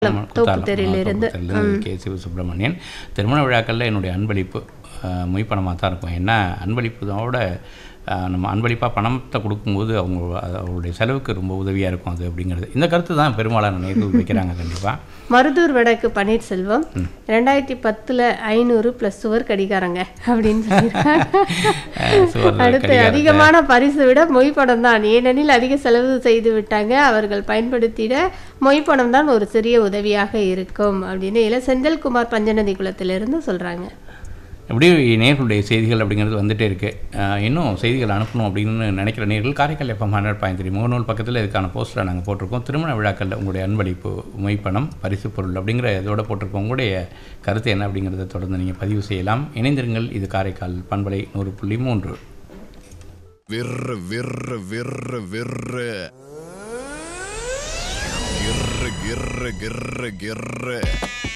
குத்தாலம், தோப்புத்தெருவிலிருந்து. தோப்புத்தெருவிலிருந்து கே சிவசுப்ரமணியன் திருமண விழாக்களில் என்னுடைய அன்பளிப்பு அஹ், மொய்ப்பணமாக தான் இருக்கும் ஏன்னா அன்பளிப்போட அஹ், நம்ம அன்பளிப்பாக பணத்தை கொடுக்கும்போது அவங்க அது அவங்களுடைய செலவுக்கு ரொம்ப உதவியாக இருக்கும் அது அப்படிங்கிறது இந்த கருத்து தான் பெரும்பாலான நேர்கள் வைக்கிறாங்க கண்டிப்பாக மருதூர் வடக்கு பன்னீர்செல்வம் ரெண்டாயிரத்தி பத்துல ஐநூறு பிளஸ் சுவர் கடிகாரங்க அப்படின்னு சொல்லியிருக்காங்க அடுத்து அதிகமான பரிசு விட மொய் பணம் தான் ஏனெனில் அதிக செலவு செய்து விட்டாங்க அவர்கள் பயன்படுத்திட மொய் பணம் தான் ஒரு சிறிய உதவியாக இருக்கும் அப்படின்னு இள செந்தில்குமார் பஞ்சநதி குளத்திலிருந்து சொல்றாங்க எப்படி நேர்களுடைய செய்திகள் அப்படிங்கிறது வந்துட்டே இருக்குது இன்னும் செய்திகள் அனுப்பணும் அப்படின்னு நினைக்கிற நேர்கள் Karaikal FM hundred point three முகநூல் பக்கத்தில் இதுக்கான போஸ்டரை நாங்கள் போட்டிருக்கோம் திருமண விழாக்களில் உங்களுடைய அன்பளிப்பு மொய்ப்பணம் பரிசு பொருள் அப்படிங்கிற இதோட போட்டிருக்கோம் உங்களுடைய கருத்து என்ன அப்படிங்கிறத தொடர்ந்து நீங்கள் பதிவு செய்யலாம் இணைந்திருங்கள் இது காரைக்கால் பண்பலை நூறு புள்ளி மூன்று விர்ரு விர்ரு விர்ரு விர்ரு கிர்ரு கிர்ரு கிர்ரு கிர்ரு